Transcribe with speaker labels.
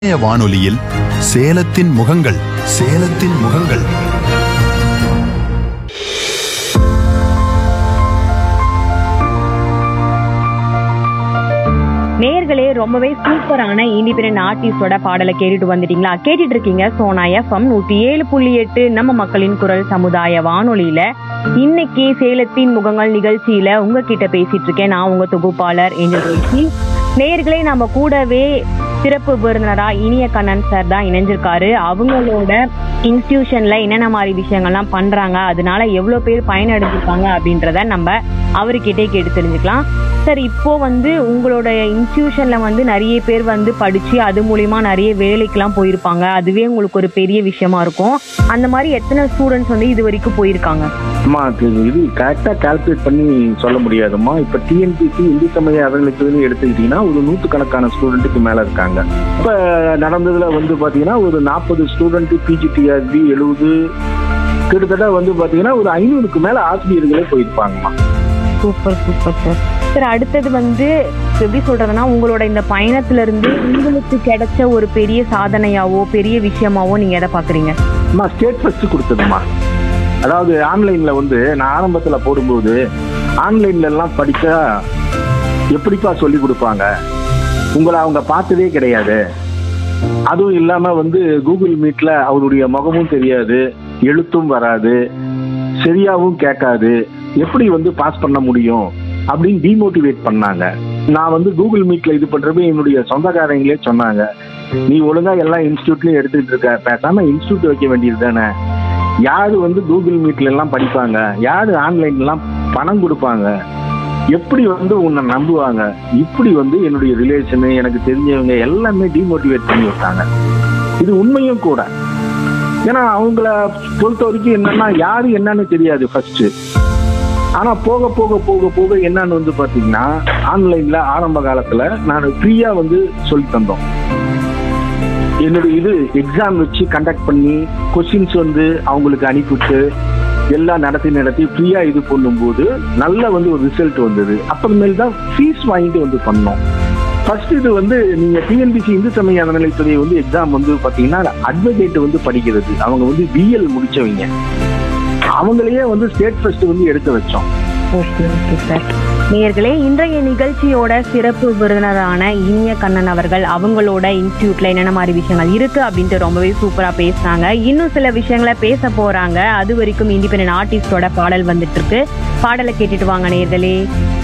Speaker 1: இணைய வானொலியில் சேலத்தின் முகங்கள் சேலத்தின் முகங்கள்
Speaker 2: நேயர்களே ரொம்பவே சூப்பரான இண்டிபெண்டன்ட் ஆர்டிஸ்டோட பாடலை கேட்டுட்டு வந்துட்டீங்களா கேட்டுட்டு இருக்கீங்க சோனா எஃப்எம் நூத்தி ஏழு புள்ளி எட்டு நம்ம மக்களின் குரல் சமுதாய வானொலியில இன்னைக்கு சேலத்தின் முகங்கள் நிகழ்ச்சியில உங்ககிட்ட பேசிட்டு இருக்கேன் நான் உங்க தொகுப்பாளர் ஏஞ்சல் ரோஷி நேயர்களே நம்ம கூடவே சிறப்பு விருந்தினரா இனிய கண்ணன் சார் தான் இணைஞ்சிருக்காரு அவங்களோட இன்ஸ்டிடியூஷன்ல என்னென்ன மாதிரி விஷயங்கள்லாம் பண்றாங்க அதனால எவ்வளவு பேர் பயனடைஞ்சிருக்காங்க அப்படின்றத நம்ம அவர்கிட்டே கேட்டு தெரிஞ்சுக்கலாம் சார் இப்போ வந்து உங்களோட இன்ஸ்டிடியூஷன்ல வந்து நிறைய பேர் வந்து படிச்சு அது மூலியமா நிறைய வேலைக்கெல்லாம் போயிருப்பாங்க அதுவே உங்களுக்கு ஒரு பெரிய விஷயமா இருக்கும் அந்த மாதிரி எத்தனை ஸ்டூடெண்ட்ஸ் வந்து இது வரைக்கும் போயிருக்காங்க
Speaker 3: அம்மா அது இது கரெக்டாக கால்குலேட் பண்ணி சொல்ல முடியாதும்மா இப்போ டிஎன்பிசி இந்து சமய அறநிலையத்துறையும் எடுத்துக்கிட்டீங்கன்னா ஒரு நூற்றுக்கணக்கான ஸ்டூடெண்ட்டுக்கு மேலே இருக்காங்க இப்போ நடந்ததுல வந்து பார்த்தீங்கன்னா ஒரு நாற்பது ஸ்டூடெண்ட் பிஜிடிஆர்பி எழுபது கிட்டத்தட்ட வந்து பார்த்தீங்கன்னா ஒரு ஐநூறுக்கு மேலே ஆசிரியர்களே போயிருப்பாங்கம்மா
Speaker 2: சூப்பர் சூப்பர் சார் சார் அடுத்தது வந்து எப்படி சொல்றதுன்னா உங்களோட இந்த பயணத்துல இருந்து உங்களுக்கு கிடைச்ச ஒரு பெரிய சாதனையாவோ பெரிய விஷயமாவோ நீங்க எதை பாக்குறீங்க
Speaker 3: அம்மா ஸ்டேட் ஃபர்ஸ்ட் கொடுத்ததுமா அதாவது ஆன்லைன்ல வந்து நான் ஆரம்பத்துல போடும்போது ஆன்லைன்ல எல்லாம் படிச்சா எப்படிப்பா சொல்லி கொடுப்பாங்க உங்களை அவங்க பார்த்ததே கிடையாது அதுவும் இல்லாம வந்து கூகுள் மீட்ல அவருடைய முகமும் தெரியாது எழுத்தும் வராது சரியாவும் கேட்காது எப்படி வந்து பாஸ் பண்ண முடியும் அப்படின்னு டிமோட்டிவேட் பண்ணாங்க நான் வந்து கூகுள் மீட்ல இது பண்றப்ப என்னுடைய சொந்தக்காரங்களே சொன்னாங்க நீ ஒழுங்கா எல்லா இன்ஸ்டியூட்லயும் எடுத்துட்டு இருக்க பேசாம இன்ஸ்டியூட் வைக்க வேண்டியது தானே யாரு வந்து கூகுள் மீட்ல எல்லாம் படிப்பாங்க யாரு ஆன்லைன்ல எல்லாம் பணம் கொடுப்பாங்க எப்படி வந்து உன்னை நம்புவாங்க இப்படி வந்து என்னுடைய ரிலேஷனு எனக்கு தெரிஞ்சவங்க எல்லாமே டிமோட்டிவேட் பண்ணி விட்டாங்க இது உண்மையும் கூட ஏன்னா அவங்கள பொறுத்த வரைக்கும் என்னன்னா யாரு என்னன்னு தெரியாது ஃபர்ஸ்ட் ஆனா போக போக போக போக என்னன்னு வந்து பாத்தீங்கன்னா ஆன்லைன்ல ஆரம்ப காலத்துல நான் ஃப்ரீயா வந்து சொல்லி தந்தோம் என்னுடைய இது எக்ஸாம் வச்சு கண்டக்ட் பண்ணி கொஸ்டின்ஸ் வந்து அவங்களுக்கு அனுப்பிவிட்டு எல்லாம் நடத்தி நடத்தி ஃப்ரீயா இது பண்ணும்போது நல்ல வந்து ஒரு ரிசல்ட் வந்தது அப்புறமேல் தான் ஃபீஸ் வாங்கிட்டு வந்து பண்ணோம் ஃபர்ஸ்ட் இது வந்து நீங்க டிஎன்பிசி இந்து சமய அறநிலைத்துறை வந்து எக்ஸாம் வந்து பாத்தீங்கன்னா அட்வொகேட் வந்து படிக்கிறது அவங்க வந்து பிஎல் முடிச்சவங்க அவங்களையே வந்து ஸ்டேட் ஃபர்ஸ்ட் வந்து எடுக்க வச்சோம்
Speaker 2: ஓகே ஓகே சார் நேயர்களே இன்றைய நிகழ்ச்சியோட சிறப்பு விருந்தினரான இனிய கண்ணன் அவர்கள் அவங்களோட இன்ஸ்டியூட்ல என்னென்ன மாதிரி விஷயங்கள் இருக்கு அப்படின்ட்டு ரொம்பவே சூப்பரா பேசுனாங்க இன்னும் சில விஷயங்களை பேச போறாங்க அது வரைக்கும் இண்டிபெண்டன்ட் ஆர்டிஸ்டோட பாடல் வந்துட்டு இருக்கு பாடலை கேட்டுட்டு வாங்க நேயர்களே